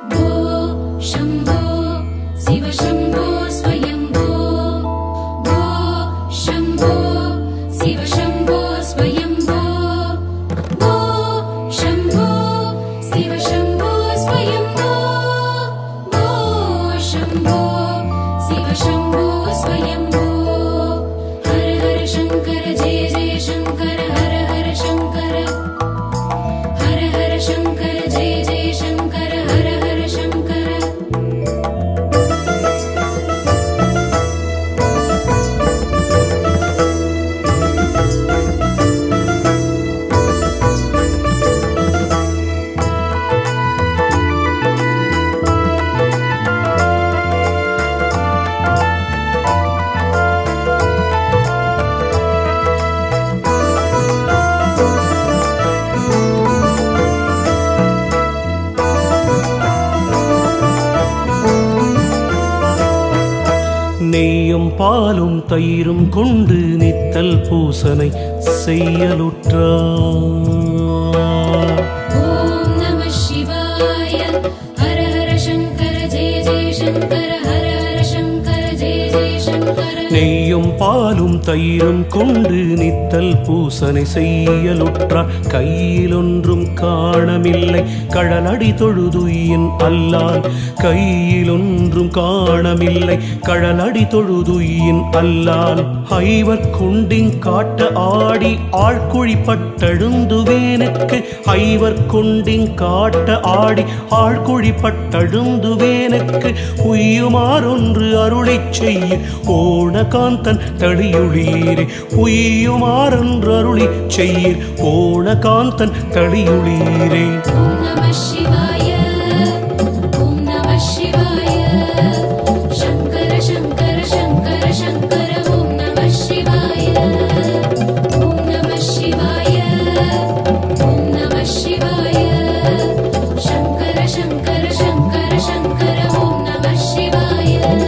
भो शम्भो शिव शम्भो स्वयम्भो भो शम्भो शिव शम्भो स्वयम्भो भो शम्भो शिव शम्भो स्वयम्भो भो शम्भो शिव शम्भो स्वयम्भो हर हर शङ्कर जय जय शङ्कर हर हर शङ्कर हर हर शङ्कर जय जय शङ्कर हर हर शङ्कर நெய்யும் பாலும் தயிரும் கொண்டு நித்தல் பூசனை செய்யலுற்றார் ॐ नमः शिवाय हर हर शङ्कर जय जय शङ्कर हर हर शङ्कर जय जय शङ्कर நெய்யும் பாலும் தயிரும் கொண்டு நித்தல் பூசனை செய்யலுற்றார் கையில் ஒன்றும் காணமில்லை கழலடி தொழுதுயின் அல்லால் கையில் ஒன்றும் காணமில்லை கழலடி தொழுதுயின் அல்லால் ஐவர் கொண்டிங் காட்ட ஆடி ஆழ்குழி பட்டழுந்துவேனுக்கு ஐவர் கொண்டிங் காட்ட ஆடி ஆழ்குழி பட்டழுந்துவேனுக்கு உய்யுமாறொன்று அருளைச் செய்ய ஓணகாந்தன் தளியுளீரே உய்யுமாறொன்று அருளிச் செய்ய ஓணகாந்தன் தளியுளீரே ॐ नमः शिवाय ॐ नमः शिवाय शङ्कर शङ्कर शङ्कर शङ्कर ॐ नमः शिवाय ॐ नमः शिवाय ॐ नमः शिवाय शङ्कर शङ्कर शङ्कर शङ्कर ॐ नमः शिवाय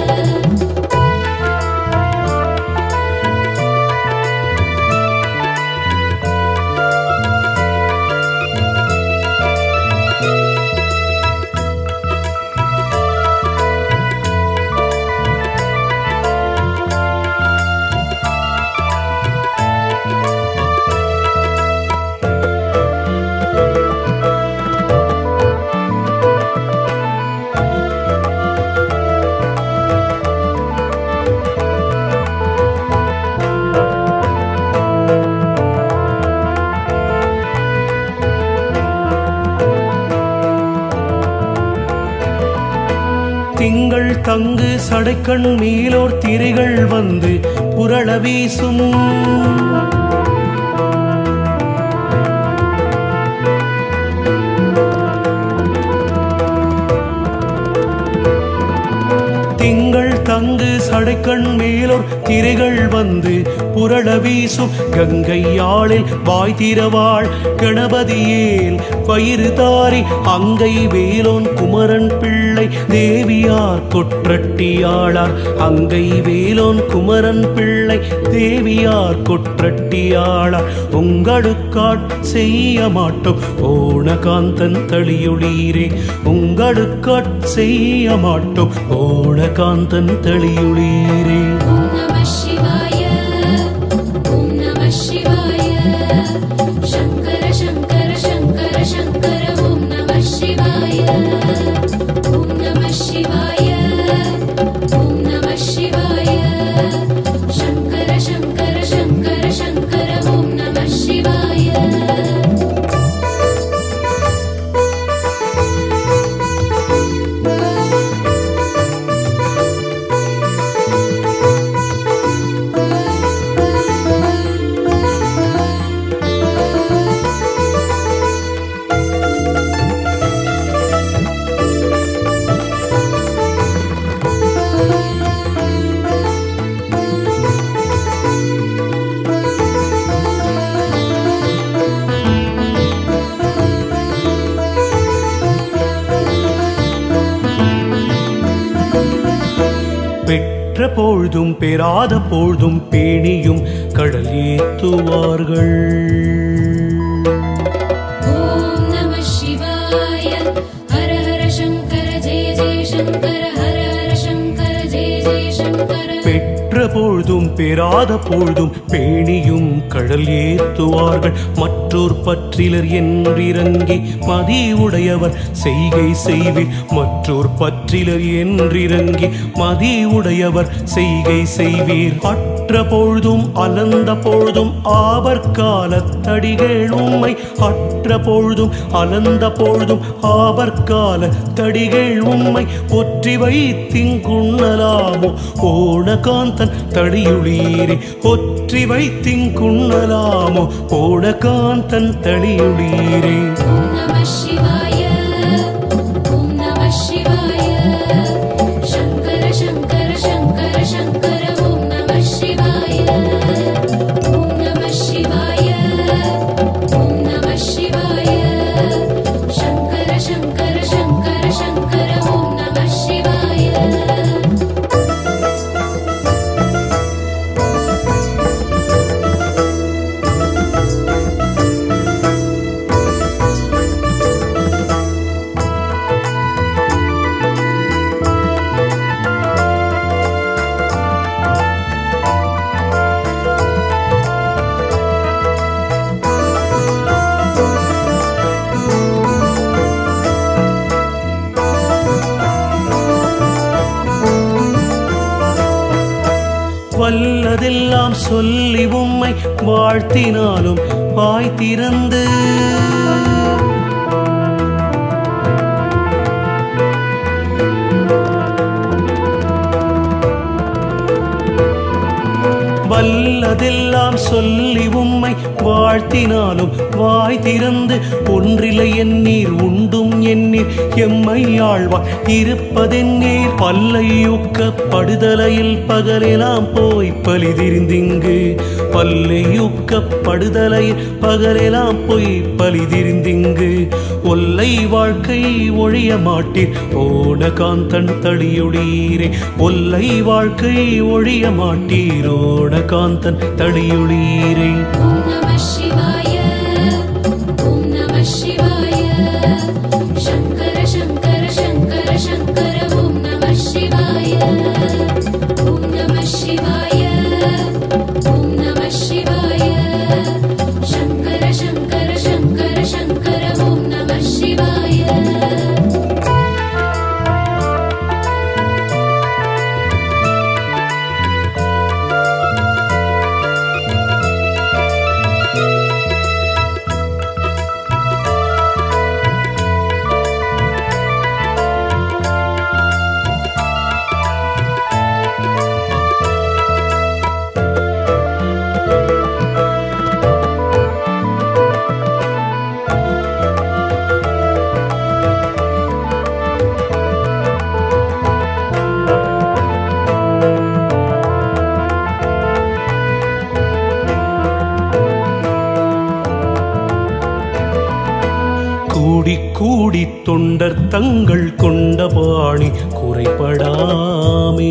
திங்கள் தங்கு சடைக்கண் மேலோர் திரைகள் வந்து புரள வீசும் திங்கள் தங்கு சடைக்கண் மேலோர் திரைகள் வந்து புரள வீசும் கங்கை யாழில் வாய் திறவாள் கணபதியேல் பயிறு தாரி அங்கை வேலோன் குமரன் பிள்ளை தேவியார் கொற்றட்டியாளார் அங்கை வேலோன் குமரன் பிள்ளை தேவியார் கொற்றட்டியாளார் உங்களுக்காட் செய்ய மாட்டோம் ஓணகாந்தன் தளியொளீரே உங்களுக்காட் செய்ய மாட்டோம் ஓணகாந்தன் தளியொளீரே ॐ नमः शिवाय ॐ नमः शिवाय शङ्कर शङ्कर शङ्कर शङ्कर ॐ नमः शिवाय ॐ नमः शिवाय ॐ नमः शिवाय शङ्कर शङ्कर शङ्कर शङ्कर ॐ नमः शिवाय பெற்ற பொழுதும் பெறாத பொழுதும் பேணியும் கடல் ஏத்துவார்கள் ॐ नमः शिवाय हर हर शङ्कर பொழுதும் பெறாத பொழுதும் பேணியும் கடல் ஏத்துவார்கள் மற்றோர் பற்றிலர் என்றிறங்கி மதி உடையவர் செய்கை செய்வீர் மற்றோர் பற்றிலர் என்றிறங்கி மதி உடையவர் செய்கை செய்வீர் அற்ற பொழுதும் அலந்த பொழுதும் ஆபற்காலத்தடிகள் உம்மை அற்ற பொழுதும் அலந்த பொழுதும் ஆபற்கால தடிகள் உம்மை ஒற்றி வைத்திங்குண்ணலாமோ ஓணகாந்தன் தடியுளீரே ஒற்றி வைத்திங்குண்ணலாமோ ஓணகாந்தன் தடியுளீரே ॐ नमः शिवाय ॐ नमः शिवाय शङ्कर शङ्कर शङ्कर शङ्कर ॐ नमः शिवाय ॐ नमः शिवाय ॐ नमः शिवाय शङ्कर शङ्कर शङ्कर शङ्कर ॐ नमः शिवाय வல்லதெல்லாம் சொல்லி உம்மை வாழ்த்தினாலும் வாய் திறந்து வல்லதெல்லாம் சொல்லி உம்மை வாழ்த்தினாலும் வாய் திறந்து ஒன்றில்லை எண்ணீர் உண்டும் எண்ணீர் எம்மை ஆழ்வார் இருப்பதென்னீர் பல்லையூக்க படுதலையில் பகலெல்லாம் போய் பலிதிரிந்திங்கு பல்லையூக்க படுதலையில் பகலெல்லாம் போய் பலிதிரிந்திங்கு ஒல்லை வாழ்க்கை ஒழிய மாட்டீர் ஓணகாந்தன் தடியுளீரே ஒல்லை வாழ்க்கை ஒழிய மாட்டீர் ஓணகாந்தன் தடியுளீரே ॐ नमः शिवाय ॐ नमः शिवाय शङ्कर शङ्कर शङ्कर शङ्कर ॐ नमः शिवाय ॐ नमः शिवाय ॐ नमः शिवाय शङ्कर शङ्कर शङ्कर शङ्कर ॐ नमः शिवाय கூடி கூடி தொண்டர் தங்கள் கொண்ட பாணி குறைபடாமே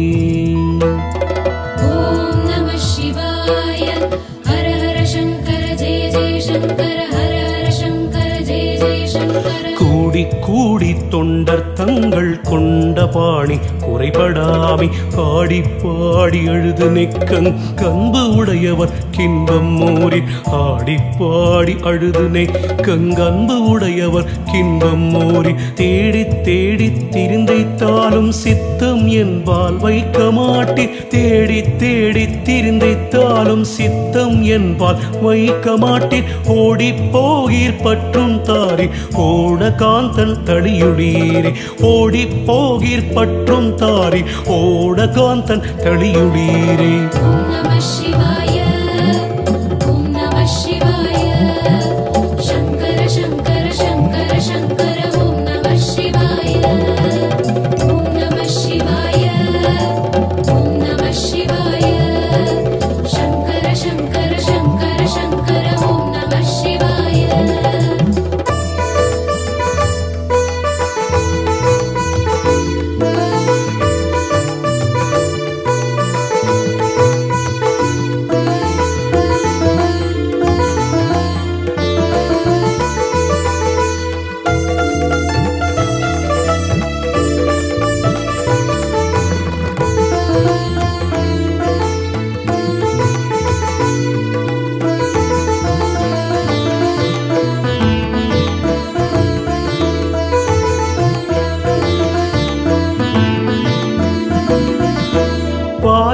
ॐ नमः शिवाय हर हर शङ्कर जय जय शङ्कर हर हर शङ्कर जय जय शङ्कर கூடி கூடி தொண்டர் தங்கள் கொண்ட பாணி குறைபடாமை ஆடி பாடி அழுது நெக்கங் கன்பு உடையவர் கின்பம் மோரி ஆடி பாடி அழுது நெக்கங் அன்பு உடையவர் கின்பம் மோரி தேடி தேடி திரிந்தைத்தாலும் சித்தம் என்பால் வைக்க மாட்டீர் தேடி தேடி திரிந்தைத்தாலும் சித்தம் என்பால் வைக்க மாட்டீர் ஓடி போகீர் பற்றும் தாரி ஓட காந்தன் தளியுளீரே ஓடி போகீர் பற்றும் தாரி ஓட காந்தன் தளியுளீரே ॐ नमः शिवाय ॐ नमः शिवाय शङ्कर शङ्कर शङ्कर शङ्कर ॐ नमः शिवाय ॐ नमः शिवाय ॐ नमः शिवाय शङ्कर शङ्कर शङ्कर शङ्कर ॐ नमः शिवाय Thank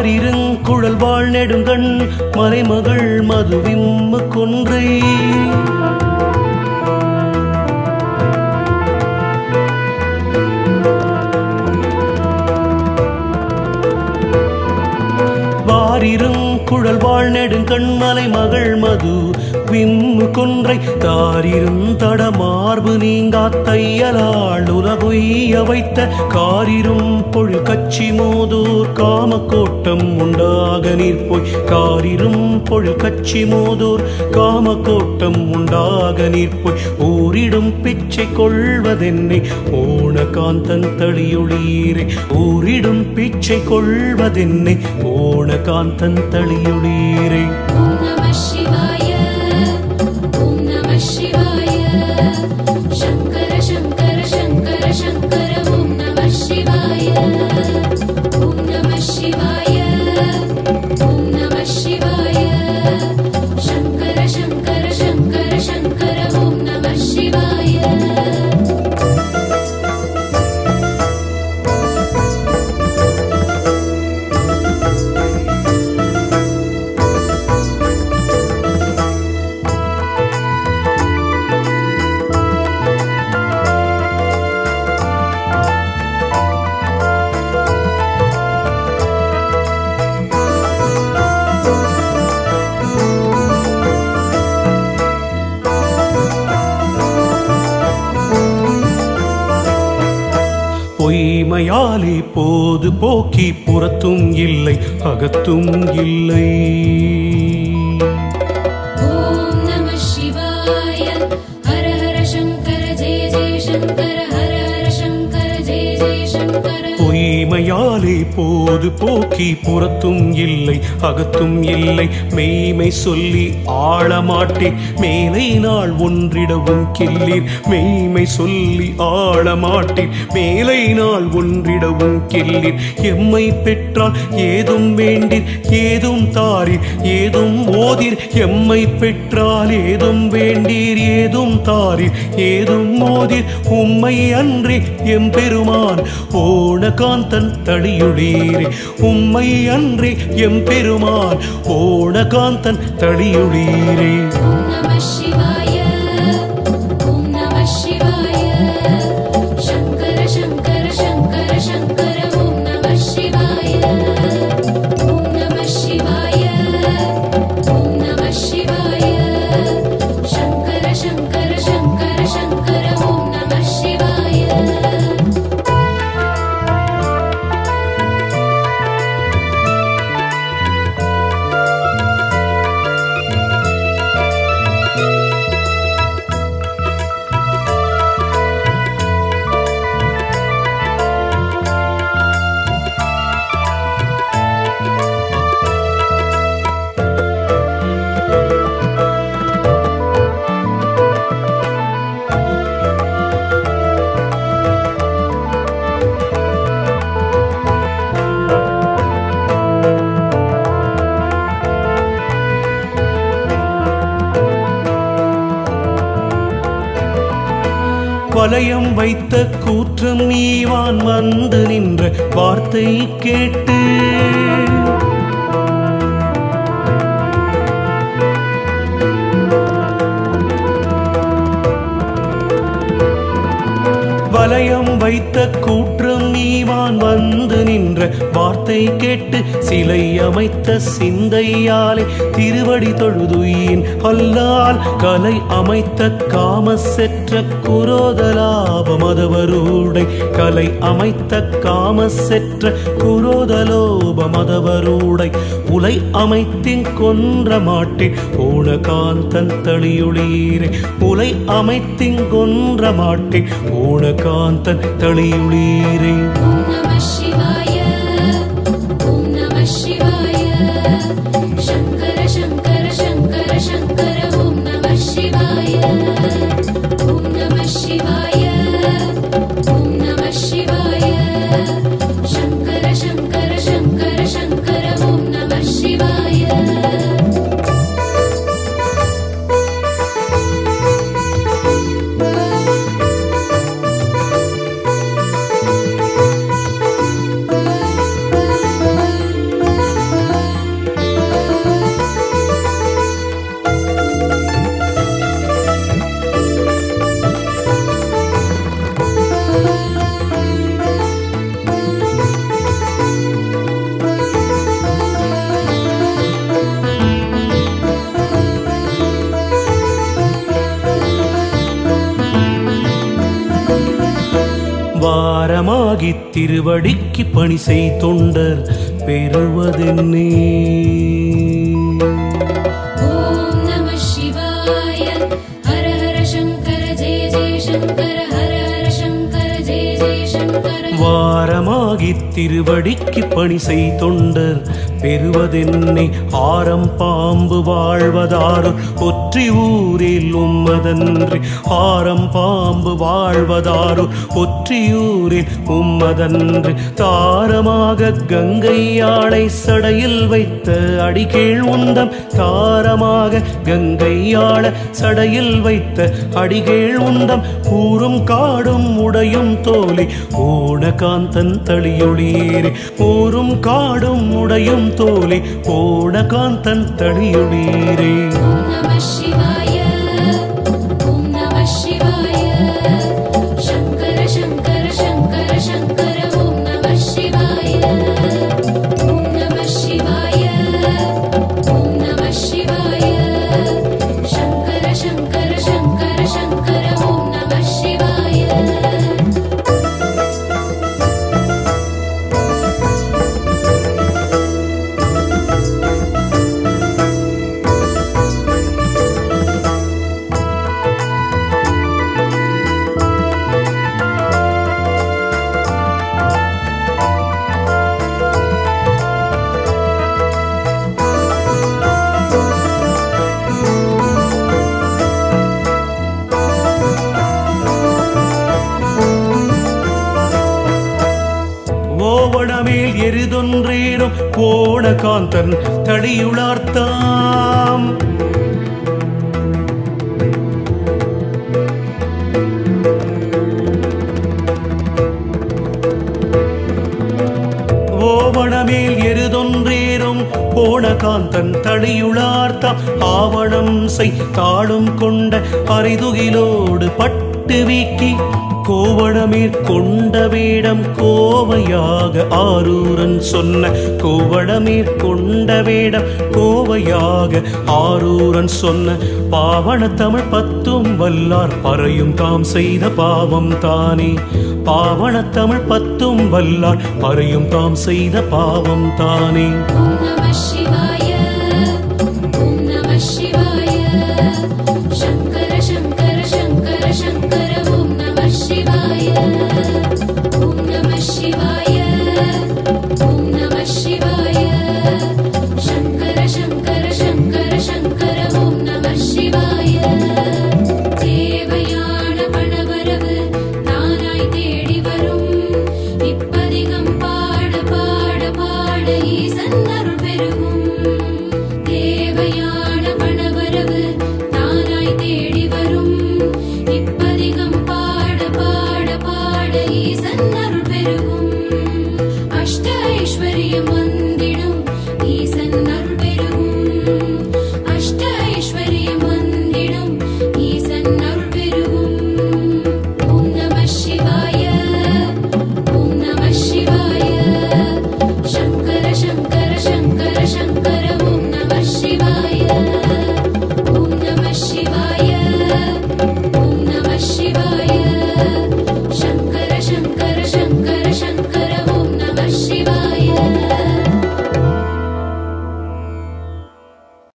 வாரிருங்குழல் வாழ் நெடுங்கண் மலைமகள் மதுவிம்மு கொன்றை வாரிரும் குழல் வாழ் நெடுங்கண்மலை மகள் மது விம்மு கொன்றை தாரிரும் தட மார்பு நீங்கா தையலாள் உலகொய்ய வைத்த காரிரும் பொழு கச்சி மோதூர் காமக்கோட்டம் உண்டாக நீர்ப்போய் காரிரும் பொழு கச்சி மோதூர் காமக்கோட்டம் உண்டாக நீர்ப்போய் ஊரிடும் பிச்சை கொள்வதென்னை ஓண காந்தன் தளியொளீரே ஊரிடும் பிச்சை கொள்வதென்னை ஓண காந்தன் தளியொளீரே ॐ नमः शिवाय ॐ नमः शिवाय शङ्कर शङ्कर शङ्कर शङ्कर ॐ नमः शिवाय ॐ नमः शिवाय ॐ नमः शिवाय शङ्कर शङ्कर शङ्कर शङ्कर ॐ नमः शिवाय பொய்மையாலே போது போக்கி புறத்தும் இல்லை அகத்தும் இல்லை ॐ नमः शिवाय हर हर शङ्कर जय जय शङ्कर हर हर शङ्कर जय जय शङ्कर பொய்மையாலே போது போக்கி புறத்தும் இல்லை அகத்தும் இல்லை மெய்மை சொல்லி ஆளமாட்டேன் மேலை நாள் ஒன்றிடவும் கில்லீர் மெய்மை சொல்லி ஆளமாட்டேன் மேலை நாள் ஒன்றிடவும் கில்லீர் எம்மை பெற்றால் ஏதும் வேண்டீர் ஏதும் தாரீர் ஏதும் ஓதீர் எம்மை பெற்றால் ஏதும் வேண்டீர் ஏதும் தாரீர் ஏதும் ஓதீர் உம்மை அன்றி எம்பெருமான் ஓணகாந்தன் தளியுளீரே உம்மை அன்றி எம்பெருமான் ஓணகாந்தன் தளியுளீரே ॐ नमः शिवाय ॐ नमः शिवाय शङ्कर शङ्कर शङ्कर शङ्कर ॐ नमः शिवाय ॐ नमः शिवाय ॐ नमः शिवाय शङ्कर शङ्कर शङ्कर शङ्कर ॐ नमः शिवाय வலயம் வைத்த கூற்றம் நீவான் வந்து நின்ற வார்த்தை கேட்டு வலயம் வைத்த கூற்றம் நீவான் வந்து நின்ற வார்த்தை கேட்டு சிலை அமைத்த சிந்தையாலே திருவடி தொழுதுயின் அல்லால் கலை அமைத்த காம செற்ற குரோதலாப மதவரூடை கலை அமைத்த காம செற்ற குரோதலோப மதவரூடை உலை அமைத்தின் கொன்ற மாட்டேன் ஓணகாந்தன் தளியுளீரே உலை அமைத்தின் கொன்ற மாட்டேன் ஓணகாந்தன் தளியுளீரே ॐ नमः शिवाय ॐ नमः शिवाय शङ्कर शङ्कर शङ्कर शङ्कर ॐ नमः शिवाय ॐ नमः शिवाय ॐ नमः शिवाय शङ्कर शङ्कर शङ्कर शङ्कर ॐ नमः शिवाय Thank வாரமாகித் திருவடிக்கு பணி செய் தொண்டர் பெறுவதென்னே ॐ नमः शिवाय हर हर शङ्कर जय जय शङ्कर हर हर शङ्कर जय जय शङ्कर வாரமாகித் திருவடிக்கு பணி செய் தொண்டர் பெறுவதென்னை ஆரம் பாம்பு வாழ்வதாரோ ஒற்றி ஊரில் உம்மதன்றி ஆரம் பாம்பு வாழ்வதாரோ ஒற்றியூரில் உம்மதன்றி தாரமாக கங்கையாளை சடையில் வைத்த அடிகீழ் உந்தம் தாரமாக கங்கையாள சடையில் வைத்த அடிகீழ் உந்தம் கூறும் காடும் உடையும் தோலி ஓணகாந்தன் தளியொளியேறி ஊரும் காடும் உடையும் தோலி ஓணகாந்தன் தளியொளியேறே ॐ नमः शिवाय ॐ नमः शिवाय शङ्कर शङ्कर शङ्कर शङ्कर ॐ नमः शिवाय ॐ नमः शिवाय ॐ नमः शिवाय शङ्कर शङ्कर शङ्कर शङ्कर ॐ नमः शिवाय ஓவணமேல் எரிதொன்றேறும் ஓணகாந்தன் தடியுளார்த்தாம் ஓவணமேல் எருதொன்றேறும் போனகாந்தன் தடியுளார்த்தாம் ஆவணம் செய் தாளும் கொண்ட அரிதுகிலோடு பட்டு வீக்கி கோவணமேற் கொண்ட வேடம் கோவையாக ஆரூரன் சொன்ன கோவணமேற் கொண்ட வேடம் கோவையாக ஆரூரன் சொன்ன பாவன தமிழ் பத்தும் வல்லார் பறையும் தாம் செய்த பாவம் தானே பாவன தமிழ் பத்தும் வல்லார் பறையும் தாம் செய்த பாவம் தானே ॐ नमः शिवाय ॐ नमः शिवाय शङ्कर शङ्कर शङ्कर शङ्कर ॐ नमः शिवाय